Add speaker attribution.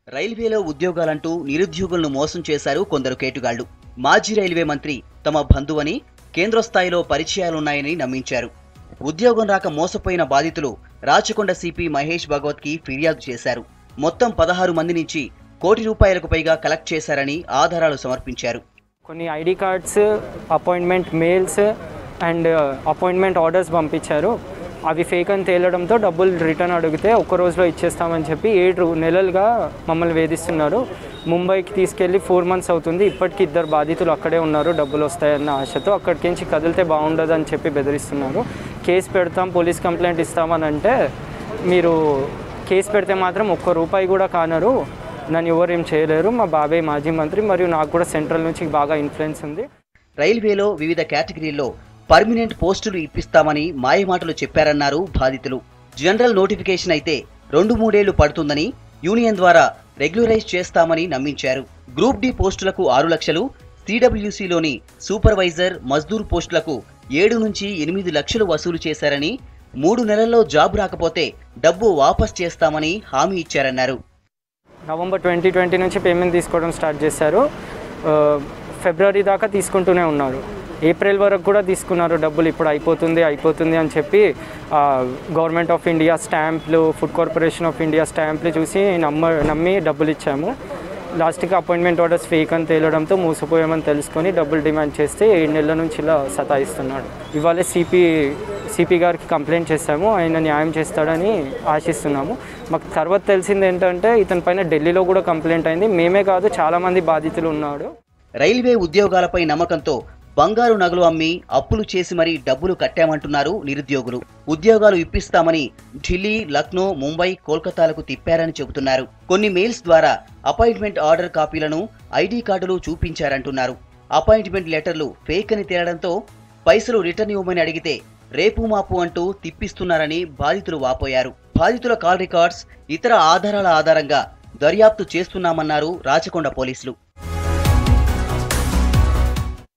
Speaker 1: రైల్వేలో ఉద్యోగాలంటూ నిరుద్యోగులను మోసం చేశారు కొందరు కేటుగాళ్లు మాజీ రైల్వే మంత్రి తమ బంధువని కేంద్ర స్థాయిలో పరిచయాలున్నాయని నమ్మించారు ఉద్యోగం రాక మోసపోయిన బాధితులు రాచకొండ సిపి మహేష్ భగవత్కి ఫిర్యాదు చేశారు మొత్తం పదహారు మంది నుంచి కోటి రూపాయలకు పైగా కలెక్ట్ చేశారని ఆధారాలు సమర్పించారు
Speaker 2: కొన్ని ID cards appointment mails and appointment orders పంపించారు అవి ఫేక్ అని తేలడంతో డబ్బులు రిటర్న్ అడిగితే ఒక్క రోజులో ఇచ్చేస్తామని చెప్పి ఏడు నెలలుగా మమ్మల్ని వేధిస్తున్నారు ముంబైకి తీసుకెళ్ళి ఫోర్ మంత్స్ అవుతుంది ఇప్పటికి ఇద్దరు బాధితులు అక్కడే ఉన్నారు డబ్బులు వస్తాయన్న ఆశతో అక్కడికి నుంచి కదిలితే బాగుండదు అని చెప్పి బెదిరిస్తున్నారు కేసు పెడతాం పోలీస్ కంప్లైంట్ ఇస్తామని అంటే మీరు కేసు పెడితే మాత్రం ఒక్క రూపాయి కూడా కానరు నన్ను ఎవరు ఏం చేయలేరు మా బాబాయ్ మాజీ మంత్రి మరియు నాకు కూడా సెంట్రల్ నుంచి బాగా ఇన్ఫ్లుయెన్స్ ఉంది
Speaker 1: రైల్వేలో వివిధ కేటగిరీల్లో పర్మినెంట్ పోస్టులు ఇప్పిస్తామని మాయమాటలు చెప్పారన్నారు బాధితులు జనరల్ నోటిఫికేషన్ అయితే రెండు మూడేళ్లు పడుతుందని యూనియన్ ద్వారా రెగ్యులరైజ్ చేస్తామని నమ్మించారు గ్రూప్ డి పోస్టులకు ఆరు లక్షలు సిడబ్ల్యూసిలోని సూపర్వైజర్ మజ్దూర్ పోస్టులకు ఏడు నుంచి ఎనిమిది లక్షలు వసూలు చేశారని మూడు నెలల్లో జాబ్ రాకపోతే డబ్బు వాపస్ చేస్తామని హామీ ఇచ్చారన్నారు
Speaker 2: నవంబర్ ట్వంటీ ట్వంటీ నుంచి పేమెంట్ తీసుకోవడం స్టార్ట్ చేశారు ఆ, ఫిబ్రవరి దాకా తీసుకుంటూనే ఉన్నారు ఏప్రిల్ వరకు కూడా తీసుకున్నారు డబ్బులు ఇప్పుడు అయిపోతుంది అయిపోతుంది అని చెప్పి ఆ, గవర్నమెంట్ ఆఫ్ ఇండియా స్టాంప్లు ఫుడ్ కార్పొరేషన్ ఆఫ్ ఇండియా స్టాంప్లు చూసి నమ్మ నమ్మి డబ్బులు ఇచ్చాము లాస్ట్కి అపాయింట్మెంట్ ఆర్డర్స్ ఫేక్ అని తేలడంతో మోసపోయామని తెలుసుకొని డబ్బులు డిమాండ్ చేస్తే ఏడు నెలల నుంచి ఇలా సతాయిస్తున్నాడు ఇవాళ సిపి సిపి గారికి కంప్లైంట్ చేశాము ఆయన న్యాయం చేస్తాడని ఆశిస్తున్నాము మాకు తర్వాత తెలిసింది ఏంటంటే ఇతని పైన ఢిల్లీలో కూడా కంప్లైంట్ అయింది మేమే కాదు చాలామంది బాధితులు ఉన్నాడు
Speaker 1: రైల్వే ఉద్యోగాలపై నమ్మకంతో బంగారు నగలు అమ్మి అప్పులు చేసి మరీ డబ్బులు కట్టామంటున్నారు నిరుద్యోగులు ఉద్యోగాలు ఇప్పిస్తామని ఢిల్లీ లక్నో ముంబై కోల్కతాలకు తిప్పారని చెబుతున్నారు కొన్ని మెయిల్స్ ద్వారా అపాయింట్మెంట్ ఆర్డర్ కాపీలను ఐడి కార్డులు చూపించారంటున్నారు అపాయింట్మెంట్ లెటర్లు ఫేక్ అని తేలడంతో పైసలు రిటర్న్ ఇవ్వమని అడిగితే రేపు మాపు అంటూ తిప్పిస్తున్నారని బాధితులు వాపోయారు బాధితుల కాల్ రికార్డ్స్ ఇతర ఆధారాల ఆధారంగా దర్యాప్తు చేస్తున్నామన్నారు రాచకొండ పోలీసులు